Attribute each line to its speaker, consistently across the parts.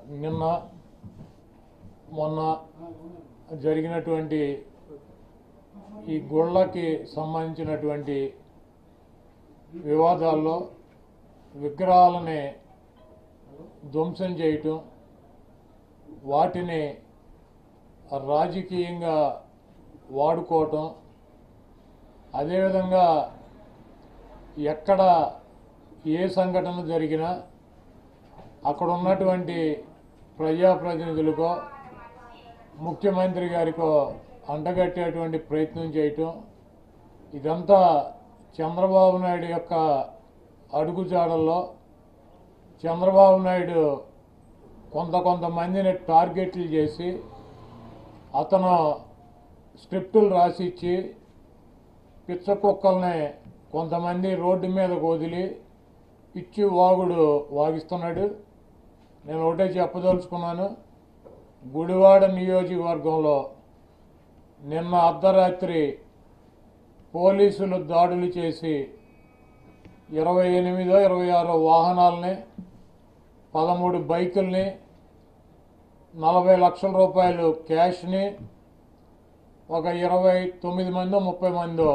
Speaker 1: నిన్న మొన్న జరిగినటువంటి ఈ గుళ్ళకి సంబంధించినటువంటి వివాదాల్లో విగ్రహాలని ధ్వంసం చేయటం వాటిని రాజకీయంగా వాడుకోవటం అదేవిధంగా ఎక్కడ ఏ సంఘటన జరిగినా అక్కడ ఉన్నటువంటి ప్రజాప్రతినిధులకో ముఖ్యమంత్రి గారికో అంటగట్టేటువంటి ప్రయత్నం చేయటం ఇదంతా చంద్రబాబు నాయుడు యొక్క అడుగుజాడల్లో చంద్రబాబు నాయుడు కొంత కొంతమందిని టార్గెట్లు చేసి అతను స్క్రిప్టులు రాసిచ్చి పిచ్చ కుక్కల్ని కొంతమంది రోడ్డు మీద వదిలి పిచ్చి వాగుడు వాగిస్తున్నాడు నేను ఒకటే చెప్పదలుచుకున్నాను గుడివాడ నియోజకవర్గంలో నిన్న అర్ధరాత్రి పోలీసులు దాడులు చేసి ఇరవై ఎనిమిదో ఇరవై ఆరో వాహనాలని పదమూడు బైకుల్ని నలభై లక్షల రూపాయలు క్యాష్ని ఒక ఇరవై తొమ్మిది మందో ముప్పై మందో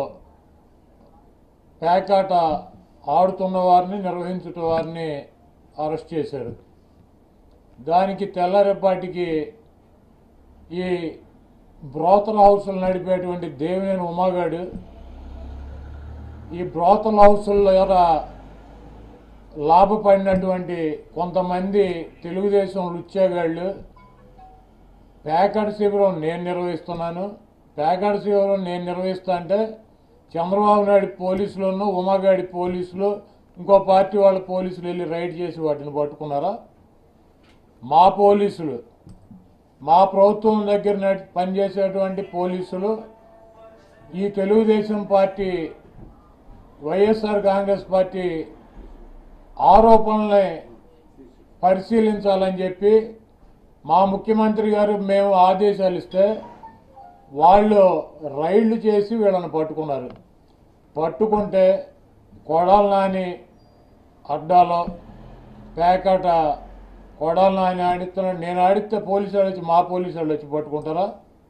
Speaker 1: పేకాట ఆడుతున్న వారిని నిర్వహించుట వారిని అరెస్ట్ చేశారు దానికి తెల్లారేపాటికి ఈ బ్రోతల్ హౌసులు నడిపేటువంటి దేవినేని ఉమాగాడు ఈ బ్రోతల్ హౌసుల ద్వారా లాభపడినటువంటి కొంతమంది తెలుగుదేశం లుచ్చేగాళ్ళు ప్యాకెట్ శిబిరం నేను నిర్వహిస్తున్నాను ప్యాకెట్ శిబిరం నేను నిర్వహిస్తా అంటే చంద్రబాబు నాయుడు పోలీసులను ఉమాగాడి పోలీసులు ఇంకో పార్టీ వాళ్ళ పోలీసులు వెళ్ళి రైడ్ చేసి వాటిని పట్టుకున్నారా మా పోలీసులు మా ప్రభుత్వం దగ్గర నడి- పనిచేసేటువంటి పోలీసులు ఈ తెలుగుదేశం పార్టీ వైఎస్ఆర్ కాంగ్రెస్ పార్టీ ఆరోపణల్ని పరిశీలించాలని చెప్పి మా ముఖ్యమంత్రి గారు మేము ఆదేశాలు ఇస్తే వాళ్ళు రైళ్లు చేసి వీళ్ళని పట్టుకున్నారు పట్టుకుంటే కొడాల నాని అడ్డాలో పేకాట కొడాల నాని ఆడిస్తున్నాడు నేను ఆడిస్తే పోలీసు వాళ్ళు వచ్చి మా పోలీసు వాళ్ళు వచ్చి పట్టుకుంటారా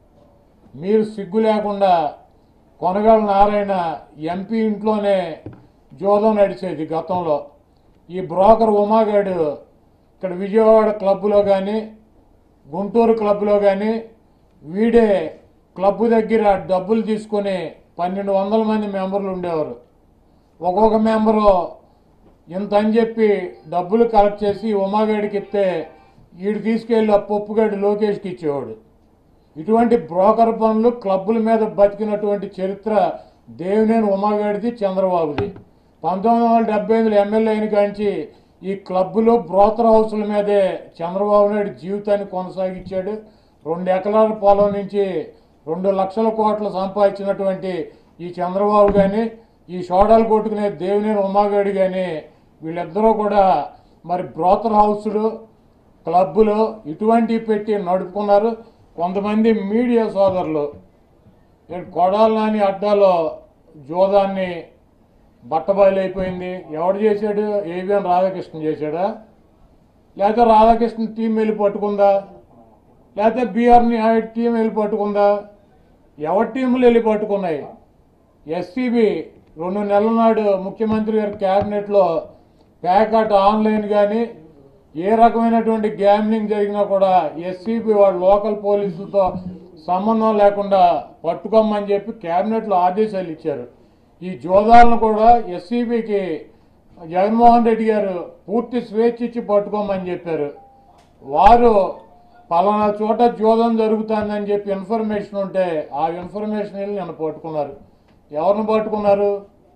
Speaker 1: మీరు సిగ్గు లేకుండా కొనగల నారాయణ ఎంపీ ఇంట్లోనే జోదం నడిచేది గతంలో ఈ బ్రోకర్ ఉమాగాడు ఇక్కడ విజయవాడ క్లబ్లో కానీ గుంటూరు క్లబ్లో కానీ వీడే క్లబ్ దగ్గర డబ్బులు తీసుకొని పన్నెండు వందల మంది మెంబర్లు ఉండేవారు ఒక్కొక్క మెంబరు ఇంత అని చెప్పి డబ్బులు కలెక్ట్ చేసి ఉమాగాడికి ఇస్తే వీడు తీసుకెళ్ళి ఆ పప్పుగాడి లోకేష్కి ఇచ్చేవాడు ఇటువంటి బ్రోకర్ పనులు క్లబ్బుల మీద బతికినటువంటి చరిత్ర దేవినేని ఉమాగాడిది చంద్రబాబుది పంతొమ్మిది వందల డెబ్బై ఎనిమిదిలో ఎమ్మెల్యే అయిన కాంచి ఈ క్లబ్బులు బ్రోకర్ హౌసుల మీదే చంద్రబాబు నాయుడు జీవితాన్ని కొనసాగించాడు రెండు ఎకరాల పొలం నుంచి రెండు లక్షల కోట్లు సంపాదించినటువంటి ఈ చంద్రబాబు కానీ ఈ సోడాలు కొట్టుకునే దేవినేని ఉమాగాడి కానీ వీళ్ళిద్దరూ కూడా మరి బ్రోకర్ హౌసులు క్లబ్బులు ఇటువంటివి పెట్టి నడుపుకున్నారు కొంతమంది మీడియా సోదరులు నేను కొడాల నాని అడ్డాలో జోదాన్ని బట్టబయలైపోయింది ఎవడు చేశాడు ఏవిఎన్ రాధాకృష్ణ చేశాడా లేకపోతే రాధాకృష్ణ టీం వెళ్ళి పట్టుకుందా లేకపోతే బీఆర్ నాయుడు టీం వెళ్ళి పట్టుకుందా ఎవరి టీములు వెళ్ళి పట్టుకున్నాయి ఎస్సీబీ రెండు నెలల నాడు ముఖ్యమంత్రి గారి క్యాబినెట్లో ప్యాకట్ ఆన్లైన్ కానీ ఏ రకమైనటువంటి గ్యామ్లింగ్ జరిగినా కూడా ఎస్సీబీ వాళ్ళ లోకల్ పోలీసులతో సంబంధం లేకుండా పట్టుకోమని చెప్పి క్యాబినెట్లో ఆదేశాలు ఇచ్చారు ఈ జోదాలను కూడా ఎస్సీబీకి జగన్మోహన్ రెడ్డి గారు పూర్తి స్వేచ్ఛ ఇచ్చి పట్టుకోమని చెప్పారు వారు పలానా చోట జోదం జరుగుతుందని చెప్పి ఇన్ఫర్మేషన్ ఉంటే ఆ ఇన్ఫర్మేషన్ వెళ్ళి నన్ను పట్టుకున్నారు ఎవరిని పట్టుకున్నారు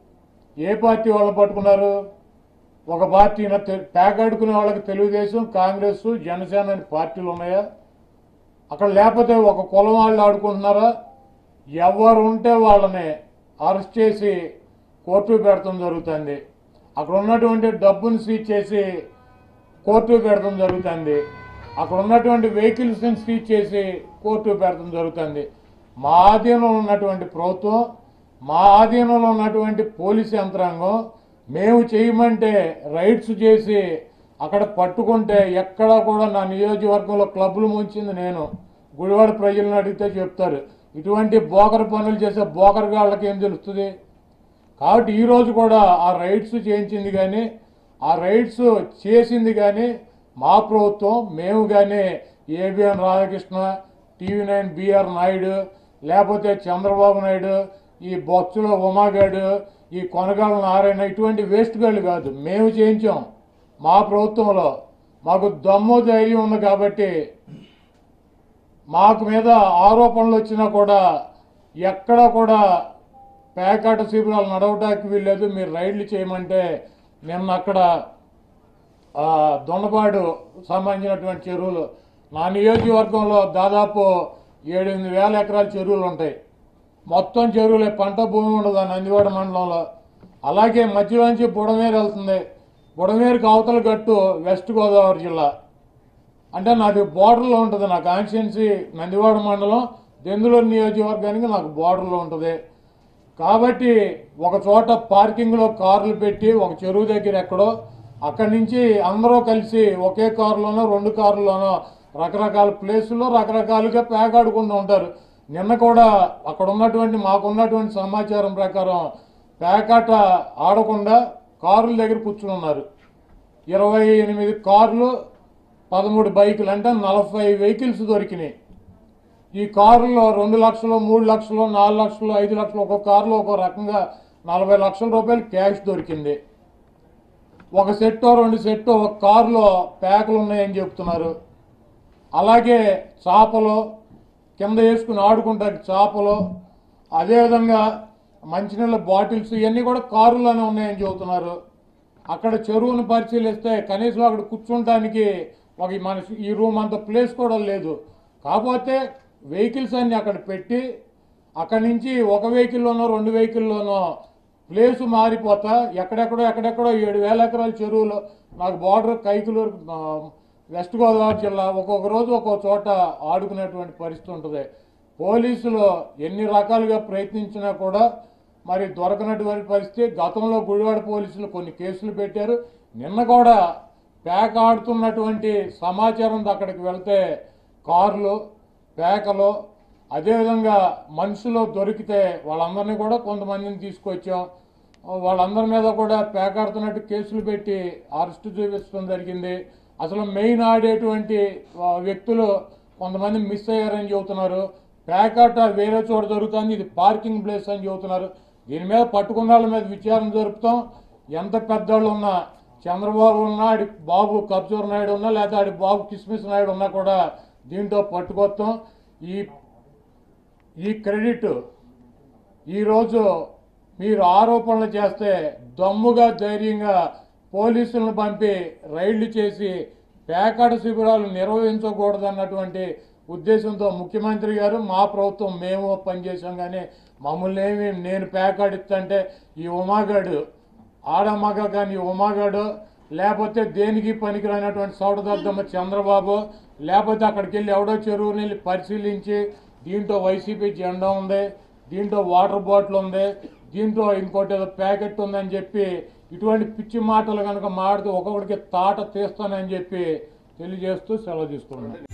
Speaker 1: ఏ పార్టీ వాళ్ళని పట్టుకున్నారు ఒక పార్టీ పేకాడుకునే వాళ్ళకి తెలుగుదేశం కాంగ్రెస్ జనసేన అనే పార్టీలు ఉన్నాయా అక్కడ లేకపోతే ఒక కులం వాళ్ళు ఆడుకుంటున్నారా ఎవరు ఉంటే వాళ్ళని అరెస్ట్ చేసి కోర్టు పెడతాం జరుగుతుంది అక్కడ ఉన్నటువంటి డబ్బును సీజ్ చేసి కోర్టు పెడతాం జరుగుతుంది అక్కడ ఉన్నటువంటి వెహికల్స్ని సీజ్ చేసి కోర్టు పెడతాం జరుగుతుంది మా ఆధీనంలో ఉన్నటువంటి ప్రభుత్వం మా ఆధీనంలో ఉన్నటువంటి పోలీస్ యంత్రాంగం మేము చేయమంటే రైడ్స్ చేసి అక్కడ పట్టుకుంటే ఎక్కడా కూడా నా నియోజకవర్గంలో క్లబ్బులు ముంచింది నేను గుడివాడ ప్రజలను అడిగితే చెప్తారు ఇటువంటి బోకర్ పనులు చేసే బోకర్గాళ్ళకి ఏం తెలుస్తుంది కాబట్టి ఈ రోజు కూడా ఆ రైడ్స్ చేయించింది కానీ ఆ రైడ్స్ చేసింది కానీ మా ప్రభుత్వం మేము కానీ ABN Radhakrishna TV nine BR Naidu లేకపోతే చంద్రబాబు నాయుడు ఈ బొత్సుల ఉమాగాడు ఈ కొనగాల నారాయణ ఇటువంటి వేస్ట్ గాళ్ళు కాదు మేము చేయించాం మా ప్రభుత్వంలో మాకు దమ్ము ధైర్యం ఉంది కాబట్టి మాకు మీద ఆరోపణలు వచ్చినా కూడా ఎక్కడ కూడా పేకాట శిబిరాలు నడవటానికి వీల్లేదు మీరు రైడ్లు చేయమంటే నిన్న అక్కడ ఆ, దొండపాడు సంబంధించినటువంటి చెరువులు నా నియోజకవర్గంలో దాదాపు ఏడెనిమిది వేల ఎకరాల చెరువులు ఉంటాయి మొత్తం చెరువులే పంట భూమి ఉండదు ఆ నందివాడ మండలంలో అలాగే మధ్యలోంచి బుడమేరు వెళ్తుంది బుడమేరుకి అవతల గట్టు వెస్ట్ గోదావరి జిల్లా అంటే నాది బోర్డర్లో ఉంటుంది నా కాన్స్టిట్యున్సీ నందివాడ మండలం దెందులూరు నియోజకవర్గానికి నాకు బోర్డర్లో ఉంటుంది కాబట్టి ఒక చోట పార్కింగ్లో కార్లు పెట్టి ఒక చెరువు దగ్గర ఎక్కడో అక్కడి నుంచి అందరూ కలిసి ఒకే కారులోనో రెండు కారులోనో రకరకాల ప్లేసుల్లో రకరకాలుగా పేకాడుకుంటూ ఉంటారు నిన్న కూడా అక్కడ ఉన్నటువంటి మాకున్నటువంటి సమాచారం ప్రకారం పేకాట ఆడకుండా కారుల దగ్గర కూర్చుని ఉన్నారు ఇరవై ఎనిమిది కార్లు పదమూడు బైకులు అంటే నలభై వెహికల్స్ దొరికినాయి ఈ కారులో రెండు లక్షలు మూడు లక్షలు నాలుగు లక్షలు ఐదు లక్షలు ఒక్కొక్క కారులో ఒక్కో రకంగా నలభై లక్షల రూపాయలు క్యాష్ దొరికింది ఒక సెట్టో రెండు సెట్టో ఒక కారులో ప్యాకులు ఉన్నాయని చెప్తున్నారు అలాగే చేపలు కింద వేసుకుని ఆడుకుంటారు చేపలు అదేవిధంగా మంచినీళ్ళ బాటిల్స్ ఇవన్నీ కూడా కారులోనే ఉన్నాయని చెబుతున్నారు అక్కడ చెరువును పరిశీలిస్తే కనీసం అక్కడ కూర్చుంటానికి ఒక మన ఈ రూమ్ అంత ప్లేస్ కూడా లేదు కాకపోతే వెహికల్స్ అన్ని అక్కడ పెట్టి అక్కడి నుంచి ఒక వెహికల్లోనో రెండు వెహికల్లోనో ప్లేస్ మారిపోతా ఎక్కడెక్కడో ఎక్కడెక్కడో ఏడు వేల ఎకరాల చెరువులు నాకు బార్డర్ కైకులూరు ఆ, వెస్ట్ గోదావరి జిల్లా ఒక్కొక్క రోజు ఒక్కొక్క చోట ఆడుకునేటువంటి పరిస్థితి ఉంటుంది పోలీసులు ఎన్ని రకాలుగా ప్రయత్నించినా కూడా మరి దొరకనటువంటి పరిస్థితి గతంలో గుడివాడ పోలీసులు కొన్ని కేసులు పెట్టారు నిన్న కూడా పేక ఆడుతున్నటువంటి సమాచారం అక్కడికి వెళ్తే కార్లు పేకలు అదేవిధంగా మనుషులు దొరికితే వాళ్ళందరినీ కూడా కొంతమందిని తీసుకొచ్చాం వాళ్ళందరి మీద కూడా పేకాడుతున్నట్టు కేసులు పెట్టి అరెస్ట్ చూపించడం జరిగింది అసలు మెయిన్ ఆడేటువంటి ఆ, వ్యక్తులు కొంతమంది మిస్ అయ్యారని చెబుతున్నారు పేకాట వేరే చోట జరుగుతుంది ఇది పార్కింగ్ ప్లేస్ అని చెబుతున్నారు దీని మీద పట్టుకున్న వాళ్ళ మీద విచారణ జరుపుతాం ఎంత పెద్దవాళ్ళు ఉన్నా చంద్రబాబు ఉన్నా ఆడి బాబు కర్జూర్ నాయుడు ఉన్నా లేదా ఆడి బాబు కిస్మిస్ నాయుడు ఉన్నా కూడా దీంట్లో పట్టుకొస్తాం ఈ ఈ క్రెడిట్ ఈరోజు మీరు ఆరోపణలు చేస్తే దమ్ముగా ధైర్యంగా పోలీసులను పంపి రైళ్లు చేసి పేకాట శిబిరాలు నిర్వహించకూడదన్నటువంటి ఉద్దేశంతో ముఖ్యమంత్రి గారు మా ప్రభుత్వం మేము పనిచేసాం కానీ మమ్మల్ని ఏమి నేను పేకాడిస్తుంటే ఈ ఉమాగాడు ఆడమగ కానీ ఈ ఉమాగాడు లేకపోతే దేనికి పనికిరానటువంటి సౌడదద్దమ్మ చంద్రబాబు లేకపోతే అక్కడికి వెళ్ళి ఎవడో చెరువుని వెళ్ళి పరిశీలించి దీంట్లో వైసీపీ జెండా ఉంది దీంట్లో వాటర్ బాటిల్ ఉంది దీంట్లో ఇంకోటి ఏదో ప్యాకెట్ ఉందని చెప్పి ఇటువంటి పిచ్చి మాటలు కనుక మాడుతూ ఒక్కొక్కడికి తాట తీస్తానని చెప్పి తెలియజేస్తూ సెలవు తీసుకున్నాను